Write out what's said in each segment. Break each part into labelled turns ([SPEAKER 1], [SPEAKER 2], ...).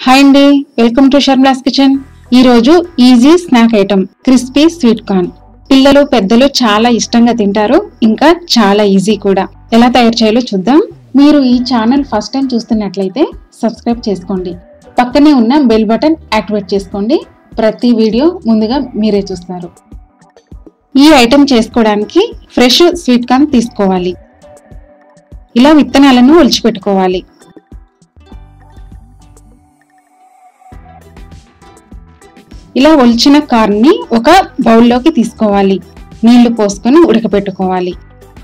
[SPEAKER 1] hi అండి welcome to షర్మిలాస్ kitchen ఈ రోజు easy snack item crispy sweet corn పిల్లలు పెద్దలు చాలా ఇష్టంగా తింటారు ఇంకా చాలా ఈజీ కూడా ఎలా తయారు చేయాలో చూద్దాం మీరు ఈ ఛానల్ ఫస్ట్ టైం చూస్తున్నట్లయితే సబ్స్క్రైబ్ చేసుకోండి పక్కనే ఉన్న బెల్ బటన్ యాక్టివేట్ చేసుకోండి ప్రతి వీడియో ముందుగా మీరే చూస్తారు ఈ ఐటెం చేసుకోవడానికి ఫ్రెష్ స్వీట్ కార్న్ తీసుకోవాలి ఇలా విత్తనాలను ఒలిచిపెట్టుకోవాలి ఇలా ఒలిచిన కార్న్ని ఒక బౌల్లోకి తీసుకోవాలి నీళ్లు పోసుకొని ఉడకపెట్టుకోవాలి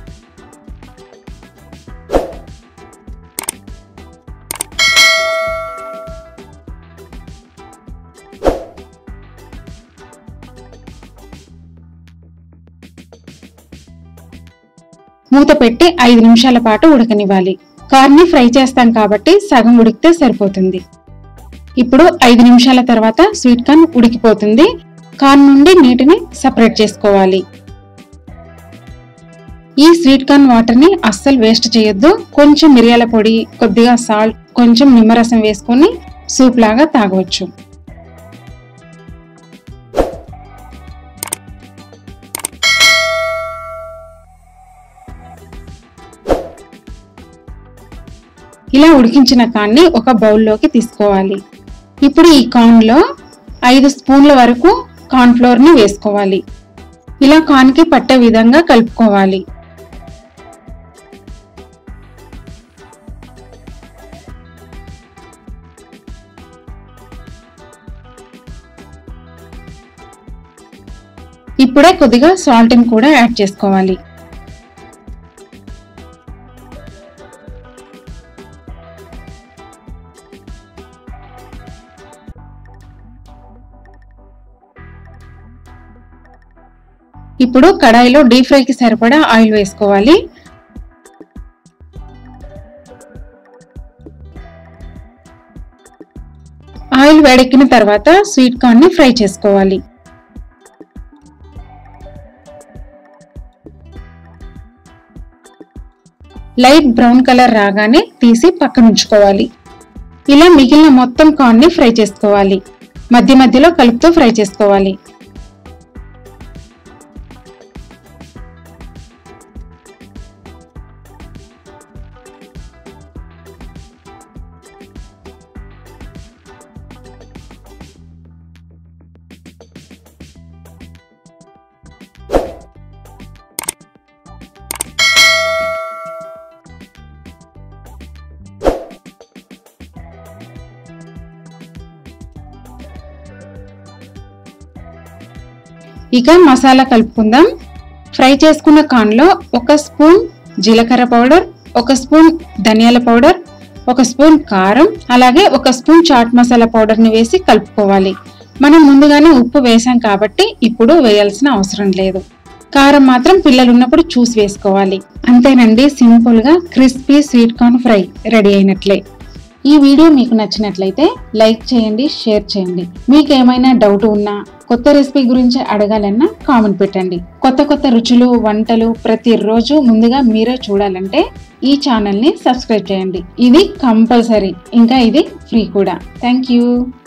[SPEAKER 1] మూత పెట్టి ఐదు నిమిషాల పాటు ఉడకనివ్వాలి కార్న్ని ఫ్రై చేస్తాం కాబట్టి సగం ఉడికితే సరిపోతుంది ఇప్పుడు ఐదు నిమిషాల తర్వాత స్వీట్ కార్న్ ఉడికిపోతుంది కార్న్ నుండి నీటిని సపరేట్ చేసుకోవాలి ఈ స్వీట్ కార్న్ వాటర్ ని అస్సలు వేస్ట్ చేయొద్దు కొంచెం మిరియాల పొడి కొద్దిగా సాల్ట్ కొంచెం నిమ్మరసం వేసుకొని సూప్ లాగా తాగవచ్చు ఇలా ఉడికించిన కార్న్ని ఒక బౌల్లోకి తీసుకోవాలి ఇప్పుడు ఈ కార్న్లో ఐదు స్పూన్ల వరకు కార్న్ ఫ్లోర్ని వేసుకోవాలి ఇలా కార్న్కి పట్టే విధంగా కలుపుకోవాలి ఇప్పుడే కొద్దిగా సాల్ట్ని కూడా యాడ్ చేసుకోవాలి ఇప్పుడు కడాయిలో డీప్ ఫ్రైకి సరిపడా ఆయిల్ వేసుకోవాలి ఆయిల్ వేడెక్కిన తర్వాత స్వీట్ కార్న్ ని ఫ్రై చేసుకోవాలి లైట్ బ్రౌన్ కలర్ రాగానే తీసి పక్కన ఉంచుకోవాలి ఇలా మిగిలిన మొత్తం కార్న్ ని ఫ్రై చేసుకోవాలి మధ్య మధ్యలో కలుపుతూ ఫ్రై చేసుకోవాలి ఇక మసాలా కలుపుకుందాం ఫ్రై చేసుకున్న కార్న్లో ఒక స్పూన్ జీలకర్ర పౌడర్ ఒక స్పూన్ ధనియాల పౌడర్ ఒక స్పూన్ కారం అలాగే ఒక స్పూన్ చాట్ మసాలా పౌడర్ని వేసి కలుపుకోవాలి మనం ముందుగానే ఉప్పు వేసాం కాబట్టి ఇప్పుడు వేయాల్సిన అవసరం లేదు కారం మాత్రం పిల్లలు ఉన్నప్పుడు చూసి వేసుకోవాలి అంతేనండి సింపుల్గా crispy sweet corn fry ready అయినట్లే ఈ వీడియో మీకు నచ్చినట్లయితే లైక్ చేయండి షేర్ చేయండి మీకు ఏమైనా డౌట్ ఉన్నా కొత్త రెసిపీ గురించి అడగాలన్నా కామెంట్ పెట్టండి కొత్త కొత్త రుచులు వంటలు ప్రతిరోజు ముందుగా మీరే చూడాలంటే ఈ ఛానల్ని సబ్స్క్రైబ్ చేయండి ఇది కంపల్సరీ ఇంకా ఇది ఫ్రీ కూడా థ్యాంక్ యూ